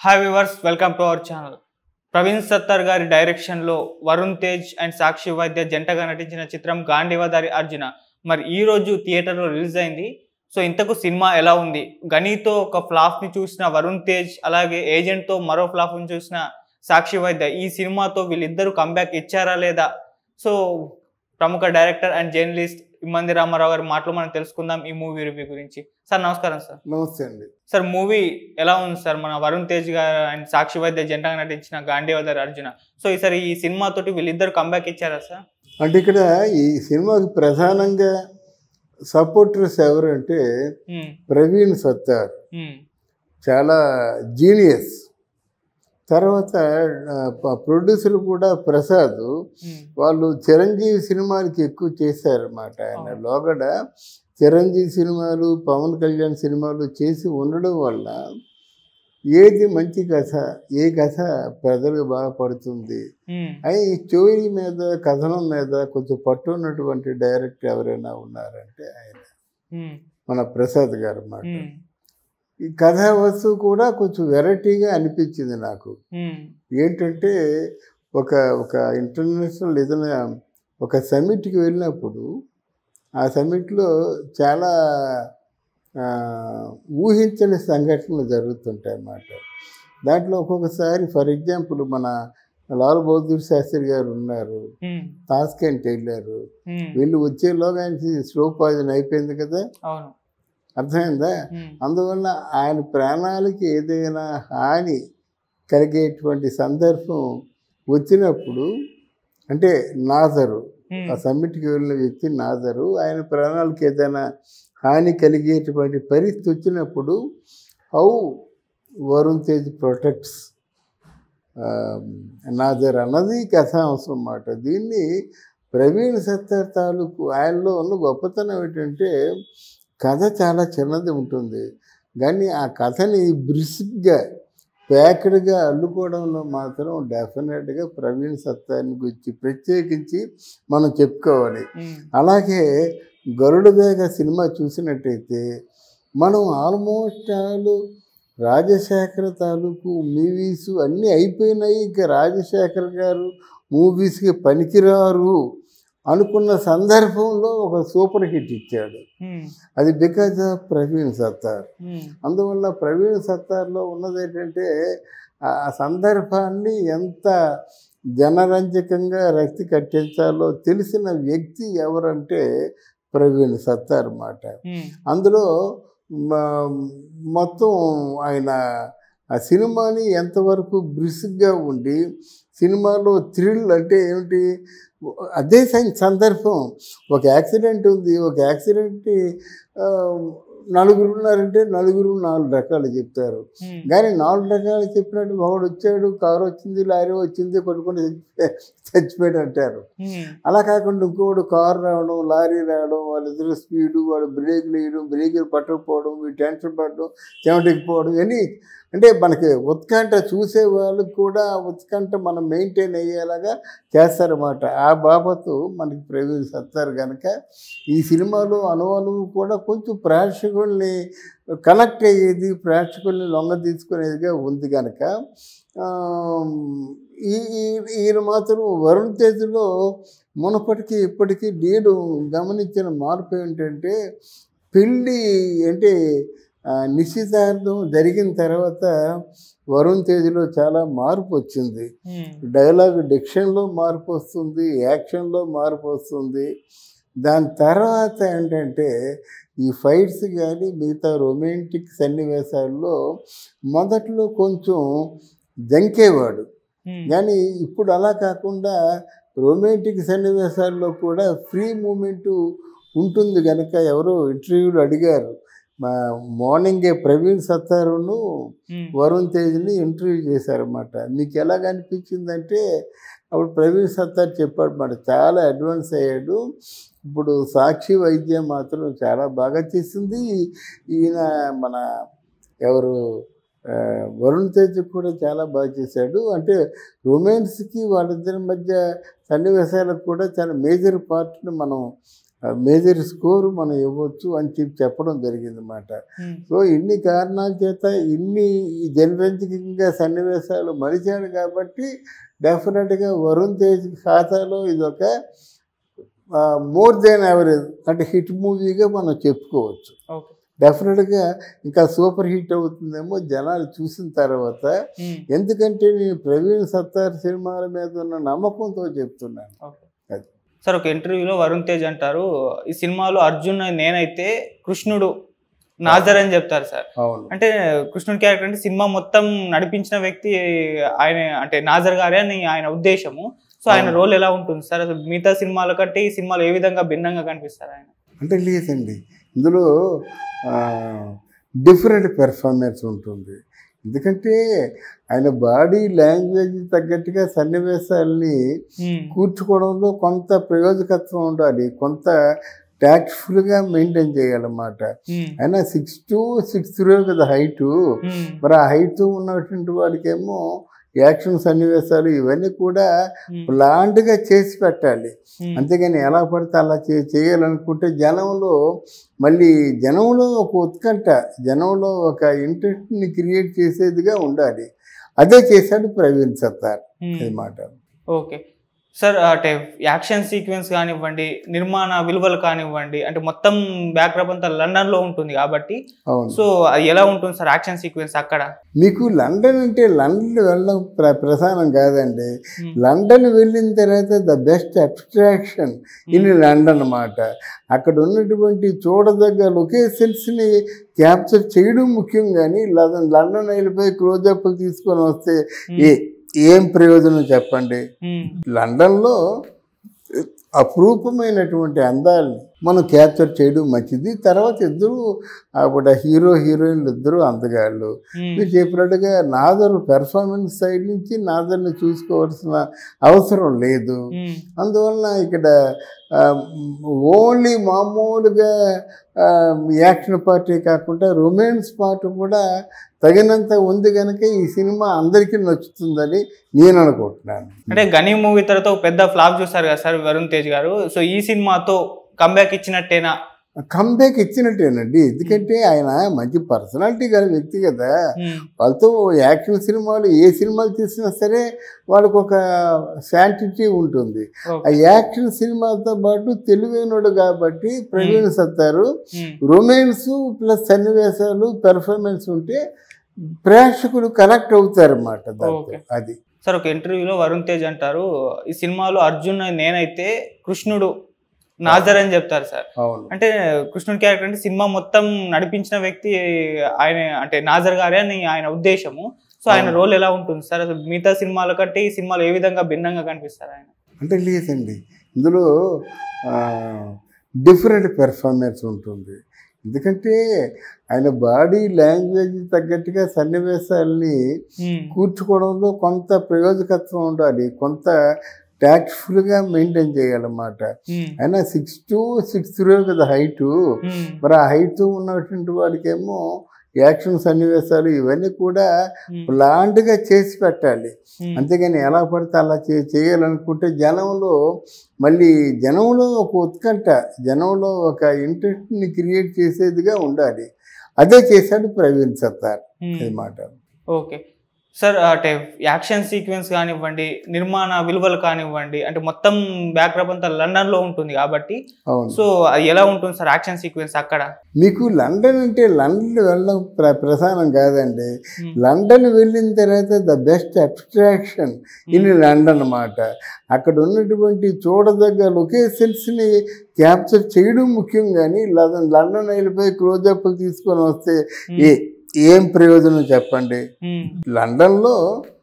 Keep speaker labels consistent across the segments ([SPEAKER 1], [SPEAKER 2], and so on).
[SPEAKER 1] Hi viewers welcome to our channel Praveen Sattar గారి డైరెక్షన్లో Varun Tej and సాక్షి వైద్య జంటగా నటించిన చిత్రం గాంధీవదారి అర్జున మరి ఈ రోజు థియేటర్లో రిలీజ్ అయింది సో ఇంతకు సినిమా ఎలా ఉంది గనీతో ఒక ఫ్లాప్ని చూసిన వరుణ్ తేజ్ అలాగే ఏజెంట్తో మరో ఫ్లాప్ని చూసిన సాక్షి వైద్య ఈ సినిమాతో వీళ్ళిద్దరూ కంబ్యాక్ ఇచ్చారా లేదా సో ప్రముఖ director and journalist Immandi Ramarao గారి మాటలు మనం తెలుసుకుందాం ఈ మూవీ రివ్యూ గురించి సార్ నమస్కారం సార్
[SPEAKER 2] నమస్తే అండి
[SPEAKER 1] సార్ మూవీ ఎలా ఉంది సార్ మన వరుణ్ తేజ్ గారు అండ్ సాక్షి వైద్య జంటగా నటించిన గాంధీవదర్ అర్జున సో ఈసారి ఈ సినిమా తోటి వీళ్ళిద్దరు కంబ్యాక్ ఇచ్చారా సార్
[SPEAKER 2] అంటే ఇక్కడ ఈ సినిమాకి ప్రధానంగా సపోర్టర్స్ ఎవరంటే
[SPEAKER 1] ఉమ్,
[SPEAKER 2] ప్రవీణ్ సత్తార్
[SPEAKER 1] ఉమ్, చాలా
[SPEAKER 2] చాలా జీనియస్ తర్వాత ప్రొడ్యూసర్ కూడా ప్రసాద్
[SPEAKER 1] ఉమ్,
[SPEAKER 2] వాళ్ళు చిరంజీవి సినిమాలకి ఎక్కువ చేశారన్నమాట ఆయన
[SPEAKER 1] అవును.
[SPEAKER 2] లోగడ చిరంజీవి సినిమాలు పవన్ కళ్యాణ్ సినిమాలు చేసి ఉండడం వల్ల ఏది మంచి కథ ఏ కథ ప్రజలకు బాగా పడుతుంది
[SPEAKER 1] ఉమ్,
[SPEAKER 2] అయి ఈ స్టోరీ మీద కథనం మీద కొంచెం పట్టు ఉన్నటువంటి డైరెక్టర్ ఎవరైనా ఉన్నారంటే ఆయన
[SPEAKER 1] ఉమ్,
[SPEAKER 2] మన ప్రసాద్ గారు అన్నమాట
[SPEAKER 1] ఉమ్,
[SPEAKER 2] ఈ కథా వస్తువు కూడా కొంచెం వెరైటీగా అనిపించింది నాకు
[SPEAKER 1] ఉమ్,
[SPEAKER 2] ఏంటంటే ఒక ఒక ఇంటర్నేషనల్ ఏదైనా ఒక సమిట్కి వెళ్ళినప్పుడు ఆ సమిట్లో చాలా ఆ, ఊహించని సంఘటనలు జరుగుతుంటాయి అన్నమాట దాంట్లో ఒక్కొక్కసారి ఫర్ ఎగ్జాంపుల్ మన లాల్ బహదూర్ శాస్త్రి గారు ఉన్నారు
[SPEAKER 1] ఉమ్,
[SPEAKER 2] తాస్కెంట్ వెళ్ళారు
[SPEAKER 1] ఉమ్,
[SPEAKER 2] వీళ్ళు వచ్చేలోగా ఆయనకి స్లో పాయిజన్ అయిపోయింది కదా
[SPEAKER 1] అవును
[SPEAKER 2] అర్థమైందా
[SPEAKER 1] ఉమ్,
[SPEAKER 2] అందువల్ల ఆయన ప్రాణాలకి ఏదైనా హాని కలిగేటువంటి సందర్భం వచ్చినప్పుడు అంటే నాజరు
[SPEAKER 1] ఉమ్,
[SPEAKER 2] ఆ సమ్మిట్కి వెళ్ళిన వ్యక్తి నాజరు ఆయన ప్రాణాలకి ఏదైనా హాని కలిగేటువంటి పరిస్థితి వచ్చినప్పుడు హౌ వరుణ్ తేజ్ ప్రొటెక్ట్స్ నాజర్ అన్నది కథాంశం అన్నమాట దీన్ని ప్రవీణ్ సత్తర్ తాలూకు ఆయనలో ఉన్న గొప్పతనం ఏంటంటే కథ చాలా చిన్నది ఉంటుంది కానీ ఆ కథని బ్రిస్క్గా ప్యాక్డ్గా అల్లుకోవడంలో మాత్రం డెఫినెట్గా ప్రవీణ్ సత్తాన్ని గురించి ప్రత్యేకించి మనం చెప్పుకోవాలి
[SPEAKER 1] ఉమ్,
[SPEAKER 2] అలాగే గరుడవేగ సినిమా చూసినట్టయితే మనం ఆల్మోస్ట్ ఆల్ రాజశేఖర్ తాలూకు మూవీస్ అన్నీ అయిపోయినాయి ఇంకా రాజశేఖర్ గారు మూవీస్కి పనికిరారు అనుకున్న సందర్భంలో ఒక సూపర్ హిట్ ఇచ్చాడు
[SPEAKER 1] ఉమ్,
[SPEAKER 2] అది because of Praveen Sattar
[SPEAKER 1] um,
[SPEAKER 2] అందువల్ల ప్రవీణ్ సత్తార్లో ఉన్నది ఏంటంటే ఆ సందర్భాన్ని ఎంత జనరంజకంగా రక్తి కట్టించాలో తెలిసిన వ్యక్తి ఎవరంటే ప్రవీణ్ సత్తార్ అన్నమాట
[SPEAKER 1] ఉమ్,
[SPEAKER 2] అందులో మ- మొత్తం ఆయన ఆ సినిమాని ఎంతవరకు బ్రిస్క్గా ఉండి సినిమాలో థ్రిల్ అంటే ఏమిటి అదే సం- సందర్భం ఒక యాక్సిడెంట్ ఉంది ఒక యాక్సిడెంట్ నలుగురు ఉన్నారంటే నలుగురు నాలుగు రకాలు చెప్తారు
[SPEAKER 1] ఉమ్,
[SPEAKER 2] కానీ నాలుగు రకాలు చెప్పినట్టు ఒకడు వచ్చాడు కారు వచ్చింది లారీ వచ్చింది కొట్టుకొని చచ్చిపోయాడు అంటారు
[SPEAKER 1] ఉమ్,
[SPEAKER 2] అలా కాకుండా ఇంకోడు కారు రావడం లారీ రావడం వాళ్ళిద్దరు స్పీడు వాడు బ్రేకులు వేయడం బ్రేకులు పట్టకపోవడం ఈ టెన్షన్ పడడం చెమటెక్కిపోవడం ఇవన్నీ అంటే మనకి ఉత్కంఠ చూసే వాళ్ళకి కూడా ఆ ఉత్కంఠ మనం మెయింటైన్ అయ్యేలాగా చేస్తారన్నమాట ఆ బాబతు మనకి ప్రవీణ్ సత్తారు కనుక ఈ సినిమాలో అనువనువు కూడా కొంచెం ప్రేక్షకుల్ని కనెక్ట్ అయ్యేది ప్రేక్షకుల్ని లొంగ తీసుకునేదిగా ఉంది కనుక ఆ, ఈ ఈ- ఈయన మాత్రం వరుణ్ తేజ్లో మునపటికి ఇప్పటికీ నేను గమనించిన మార్పు ఏంటంటే పెళ్ళి అంటే ఆ, నిశ్చితార్థం జరిగిన తర్వాత వరుణ్ తేజ్లో చాలా మార్పు వచ్చింది
[SPEAKER 1] ఉమ్,
[SPEAKER 2] డైలాగ్ డిక్షన్లో మార్పు వస్తుంది యాక్షన్లో మార్పు వస్తుంది దాని తర్వాత ఏంటంటే ఈ ఫైట్స్ కానీ మిగతా రొమాంటిక్ సన్నివేశాల్లో మొదట్లో కొంచెం జంకేవాడు
[SPEAKER 1] ఉమ్,
[SPEAKER 2] కానీ ఇప్పుడు అలా కాకుండా రొమాంటిక్ సన్నివేశాల్లో కూడా ఫ్రీ మూమెంట్ ఉంటుంది కనుక ఎవరో ఇంటర్వ్యూలు అడిగారు మా మార్నింగే ప్రవీణ్ సత్తారును
[SPEAKER 1] ఉమ్,
[SPEAKER 2] వరుణ్ తేజ్ని ఇంటర్వ్యూ చేశారన్నమాట మీకు ఎలాగ అనిపించిందంటే అప్పుడు ప్రవీణ్ సత్తార్ చెప్పాడు మాట చాలా అడ్వాన్స్ అయ్యాడు ఇప్పుడు సాక్షి వైద్యం మాత్రం చాలా బాగా చేసింది ఈయన మన ఎవరు ఆ, వరుణ్ తేజ్ కూడా చాలా బాగా చేశాడు అంటే రొమాన్స్కి వాళ్ళిద్దరి మధ్య సన్నివేశాలకు కూడా చాలా మేజర్ పార్ట్ని మనం మేజర్ స్కోర్ మనం ఇవ్వచ్చు అని చెప్పి చెప్పడం జరిగింది అన్నమాట
[SPEAKER 1] ఉమ్,
[SPEAKER 2] సో ఇన్ని కారణాల చేత ఇన్ని జనరంజకంగా సన్నివేశాలు మలిచాడు కాబట్టి డెఫినెట్గా వరుణ్ తేజ్ ఖాతాలో ఇదొక మోర్ దెన్ యావరేజ్ అంటే హిట్ మూవీగా మనం చెప్పుకోవచ్చు
[SPEAKER 1] ఓకే
[SPEAKER 2] డెఫినెట్గా ఇంకా సూపర్ హిట్ అవుతుందేమో జనాలు చూసిన తర్వాత
[SPEAKER 1] ఉమ్,
[SPEAKER 2] ఎందుకంటే నేను ప్రవీణ్ సత్తార్ సినిమాల మీద ఉన్న నమ్మకంతో చెప్తున్నాను
[SPEAKER 1] ఓకే
[SPEAKER 2] అది.
[SPEAKER 1] సార్ ఒక ఇంటర్వ్యూలో వరుణ్ తేజ్ అంటారు ఈ సినిమాలో అర్జున్ నేనైతే కృష్ణుడు నాజర్ అని చెప్తారు సార్
[SPEAKER 2] అవును
[SPEAKER 1] అంటే కృష్ణుడి క్యారెక్టర్ అంటే సినిమా మొత్తం నడిపించిన వ్యక్తి ఆయన అంటే నాజర్ గారే అని ఆయన ఉద్దేశము సో ఆయన
[SPEAKER 2] అవును.
[SPEAKER 1] రోల్ ఎలా ఉంటుంది సార్ అసలు మిగతా సినిమాల కంటే ఈ సినిమాలో ఏ విధంగా భిన్నంగా కనిపిస్తారు ఆయన
[SPEAKER 2] అంటే లేదండి ఇందులో డిఫరెంట్ పెర్ఫార్మెన్స్ ఉంటుంది ఎందుకంటే ఆయన బాడీ లాంగ్వేజ్ తగ్గట్టుగా సన్నివేశాలని
[SPEAKER 1] ఉమ్,
[SPEAKER 2] కూర్చుకోవడంలో కొంత ప్రయోజకత్వం ఉండాలి కొంత ట్యాక్ట్ఫుల్గా మెయింటైన్ చేయాలన్నమాట
[SPEAKER 1] ఉమ్,
[SPEAKER 2] ఆయన సిక్స్ టు సిక్స్ త్రీ కదా హైటు
[SPEAKER 1] ఉమ్,
[SPEAKER 2] మరి ఆ హైట్ ఉన్నటువంటి వాడికేమో యాక్షన్ సన్నివేశాలు ఇవన్నీ కూడా
[SPEAKER 1] ఉమ్,
[SPEAKER 2] ప్లాంట్గా చేసి పెట్టాలి
[SPEAKER 1] ఉమ్,
[SPEAKER 2] అంతేగాని ఎలా పడితే అలా చే చేయాలనుకుంటే జనంలో మళ్ళీ జనంలో ఒక ఉత్కంఠ జనంలో ఒక ఇంట్రెస్ట్ని క్రియేట్ చేసేదిగా ఉండాలి అదే చేశాడు ప్రవీణ్ సత్తార్
[SPEAKER 1] ఉమ్.
[SPEAKER 2] అది మాట
[SPEAKER 1] ఓకే సార్ అంటే యాక్షన్ సీక్వెన్స్ కానివ్వండి నిర్మాణ విలువలు కానివ్వండి అంటే మొత్తం బ్యాక్డ్రాప్ అంతా లండన్ లో ఉంటుంది కాబట్టి
[SPEAKER 2] అవును
[SPEAKER 1] సో అది ఎలా ఉంటుంది సార్ యాక్షన్ సీక్వెన్స్ అక్కడ
[SPEAKER 2] మీకు లండన్ అంటే లండన్ వెళ్ళడం ప్ర ప్రధానం కాదండి
[SPEAKER 1] ఉమ్,
[SPEAKER 2] లండన్ వెళ్ళిన తర్వాత the best abstraction in London అన్నమాట అక్కడ ఉన్నటువంటి చూడదగ్గ లొకేషన్స్ని క్యాప్చర్ చేయడం ముఖ్యం కానీ లండన్ లండన్ వెళ్ళిపోయి క్లోజప్లు తీసుకొని వస్తే ఏ ఏం ప్రయోజనం చెప్పండి
[SPEAKER 1] ఉమ్,
[SPEAKER 2] లండన్లో అపురూపమైనటువంటి అందాల్ని మనం క్యాప్చర్ చేయడం మంచిది తర్వాత ఇద్దరు అప్పుడు హీరో హీరోయిన్లు ఇద్దరు అందగాళ్ళు
[SPEAKER 1] ఉమ్,
[SPEAKER 2] మీరు చెప్పినట్టుగా నాదర్ పెర్ఫార్మెన్స్ సైడ్ నుంచి నాదర్ని చూసుకోవాల్సిన అవసరం లేదు
[SPEAKER 1] ఉమ్,
[SPEAKER 2] అందువలన ఇక్కడ ఓన్లీ మామూలుగా ఆ, యాక్షన్ పార్టీ కాకుండా రొమాన్స్ పార్ట్ కూడా తగినంత ఉంది కనుక ఈ సినిమా అందరికీ నచ్చుతుందని నేను అనుకుంటున్నాను
[SPEAKER 1] అంటే గనీ మూవీ తర్వాత ఒక పెద్ద ఫ్లాప్ చూసారు కదా సార్ వరుణ్ తేజ్ గారు సో ఈ సినిమాతో కంబ్యాక్ ఇచ్చినట్టేనా
[SPEAKER 2] కంబ్యాక్ ఇచ్చినట్టేనండి ఎందుకంటే ఆయన మంచి పర్సనాలిటీ గల వ్యక్తి కదా
[SPEAKER 1] ఉమ్,
[SPEAKER 2] వాళ్ళతో యాక్షన్ సినిమాలు ఏ సినిమాలు తీసినా సరే వాళ్ళకు ఒక శాంటిటీ ఉంటుంది ఆ
[SPEAKER 1] ఓకే.
[SPEAKER 2] యాక్షన్ సినిమాతో పాటు తెలివైనడు కాబట్టి Praveen Sattar
[SPEAKER 1] um,
[SPEAKER 2] romance plus సన్నివేశాలు పెర్ఫార్మెన్స్ ఉంటే ప్రేక్షకులు కనెక్ట్ అవుతారన్నమాట దాంతో
[SPEAKER 1] ఓకే.
[SPEAKER 2] అది
[SPEAKER 1] సార్ ఒక ఇంటర్వ్యూలో వరుణ్ తేజ్ అంటారు ఈ సినిమాలో అర్జున్ నేనైతే కృష్ణుడు నాజర్ అని చెప్తారు సార్
[SPEAKER 2] అవును
[SPEAKER 1] అంటే కృష్ణుడి క్యారెక్టర్ అంటే సినిమా మొత్తం నడిపించిన వ్యక్తి ఆయన అంటే నాజర్ గారే అని ఆయన ఉద్దేశము సో ఆయన
[SPEAKER 2] అవును.
[SPEAKER 1] రోల్ ఎలా ఉంటుంది సార్ అసలు మిగతా సినిమాల కంటే ఈ సినిమాలో ఏ విధంగా భిన్నంగా కనిపిస్తారు ఆయన
[SPEAKER 2] అంటే లేదండి ఇందులో డిఫరెంట్ పెర్ఫార్మెన్స్ ఉంటుంది ఎందుకంటే ఆయన బాడీ లాంగ్వేజ్ తగ్గట్టుగా సన్నివేశాలని
[SPEAKER 1] ఉమ్,
[SPEAKER 2] కూర్చుకోవడంలో కొంత ప్రయోజకత్వం ఉండాలి కొంత ట్యాక్ట్ఫుల్గా మెయింటైన్ చేయాలన్నమాట
[SPEAKER 1] ఉమ్,
[SPEAKER 2] ఆయన సిక్స్ టు సిక్స్ త్రీ కదా హైటు
[SPEAKER 1] ఉమ్,
[SPEAKER 2] మరి ఆ హైట్ ఉన్నటువంటి వాడికేమో యాక్షన్ సన్నివేశాలు ఇవన్నీ కూడా
[SPEAKER 1] ఉమ్,
[SPEAKER 2] ప్లాంట్గా చేసి పెట్టాలి
[SPEAKER 1] ఉమ్,
[SPEAKER 2] అంతేగాని ఎలా పడితే అలా చే చేయాలనుకుంటే జనంలో మళ్ళీ జనంలో ఒక ఉత్కంఠ జనంలో ఒక ఇంట్రెస్ట్ని క్రియేట్ చేసేదిగా ఉండాలి అదే చేశాడు ప్రవీణ్ సత్తార్
[SPEAKER 1] ఉమ్.
[SPEAKER 2] అది మాట
[SPEAKER 1] ఓకే సార్ అంటే యాక్షన్ సీక్వెన్స్ కానివ్వండి నిర్మాణ విలువలు కానివ్వండి అంటే మొత్తం బ్యాక్డ్రాప్ అంతా లండన్ లో ఉంటుంది కాబట్టి
[SPEAKER 2] అవును
[SPEAKER 1] సో అది ఎలా ఉంటుంది సార్ యాక్షన్ సీక్వెన్స్ అక్కడ
[SPEAKER 2] మీకు లండన్ అంటే లండన్ వెళ్ళడం ప్ర ప్రధానం కాదండి
[SPEAKER 1] ఉమ్,
[SPEAKER 2] లండన్ వెళ్ళిన తర్వాత the best abstraction in London అన్నమాట అక్కడ ఉన్నటువంటి చూడదగ్గ లొకేషన్స్ని క్యాప్చర్ చేయడం ముఖ్యం కానీ లండన్ లండన్ వెళ్ళిపోయి క్లోజప్లు తీసుకొని వస్తే ఏ ఏం ప్రయోజనం చెప్పండి
[SPEAKER 1] ఉమ్,
[SPEAKER 2] లండన్లో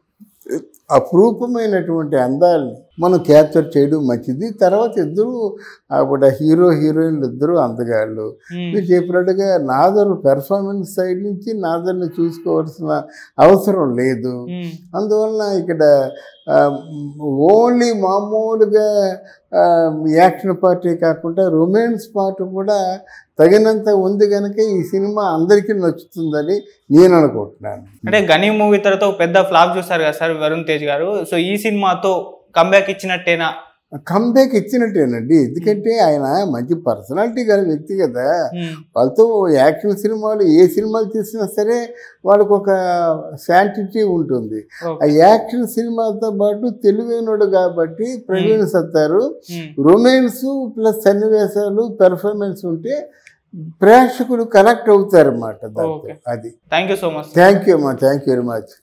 [SPEAKER 2] అపురూపమైనటువంటి అందాల్ని మనం క్యాప్చర్ చేయడం మంచిది తర్వాత ఇద్దరు అప్పుడు హీరో హీరోయిన్లు ఇద్దరు అందగాళ్ళు
[SPEAKER 1] ఉమ్,
[SPEAKER 2] మీరు చెప్పినట్టుగా నాదర్ పెర్ఫార్మెన్స్ సైడ్ నుంచి నాదర్ని చూసుకోవాల్సిన అవసరం లేదు
[SPEAKER 1] ఉమ్,
[SPEAKER 2] అందువలన ఇక్కడ ఓన్లీ మామూలుగా ఆ, యాక్షన్ పార్టీ కాకుండా రొమాన్స్ పార్ట్ కూడా తగినంత ఉంది కనుక ఈ సినిమా అందరికీ నచ్చుతుందని నేను అనుకుంటున్నాను
[SPEAKER 1] అంటే గనీ మూవీ తర్వాత ఒక పెద్ద ఫ్లాప్ చూసారు కదా సార్ వరుణ్ తేజ్ గారు సో ఈ సినిమాతో కంబ్యాక్ ఇచ్చినట్టేనా
[SPEAKER 2] కంబ్యాక్ ఇచ్చినట్టేనండి ఎందుకంటే ఆయన మంచి పర్సనాలిటీ గల వ్యక్తి కదా
[SPEAKER 1] ఉమ్,
[SPEAKER 2] వాళ్ళతో యాక్షన్ సినిమాలు ఏ సినిమాలు తీసినా సరే వాళ్ళకు ఒక శాంటిటీ ఉంటుంది ఆ
[SPEAKER 1] ఓకే.
[SPEAKER 2] యాక్షన్ సినిమాతో పాటు తెలివైనడు కాబట్టి Praveen Sattar
[SPEAKER 1] um,
[SPEAKER 2] romance plus సన్నివేశాలు పెర్ఫార్మెన్స్ ఉంటే ప్రేక్షకులు కనెక్ట్ అవుతారన్నమాట దాంతో
[SPEAKER 1] Okay.
[SPEAKER 2] అది
[SPEAKER 1] thank you so much
[SPEAKER 2] thank you అమ్మా థ్యాంక్ యూ వెరీ మచ్